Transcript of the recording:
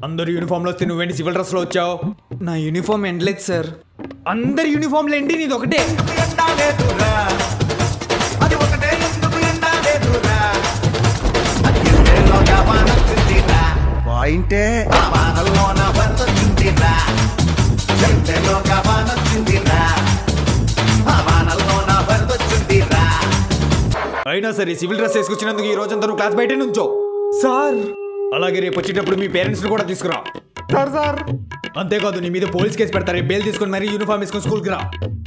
అందరు యూనిఫామ్ లో వస్తే నువ్వేంటి సివిల్ డ్రెస్ లో వచ్చావు నా యూనిఫామ్ ఎండలేదు సార్ అందరి యూనిఫామ్లు ఏంటి నీది ఒకటే అది ఒకటే ఎందుకు ఎండాలేదురా అది ఎండేలోగా వానొచ్చిందిరా పాయింటే ఆ వానల్లోన వరదొచ్చిందిరా ఎండేలోగా వానొచ్చిందిరా ఆ వానల్లోన వరదొచ్చిందిరా అయినా సరే సివిల్ డ్రెస్ వేసుకొచ్చినందుకు ఈ రోజంతా నువ్వు క్లాస్ బయటే నుంచో సార్ అలాగే రేపు వచ్చేటప్పుడు మీ పేరెంట్స్ కూడా తీసుకురా సార్ సార్ అంతేకాదు నీ మీద పోలీస్ కేసు పెడతారు బెయిల్ తీసుకొని మరీ యూనిఫామ్ వేసుకొని స్కూల్కి రా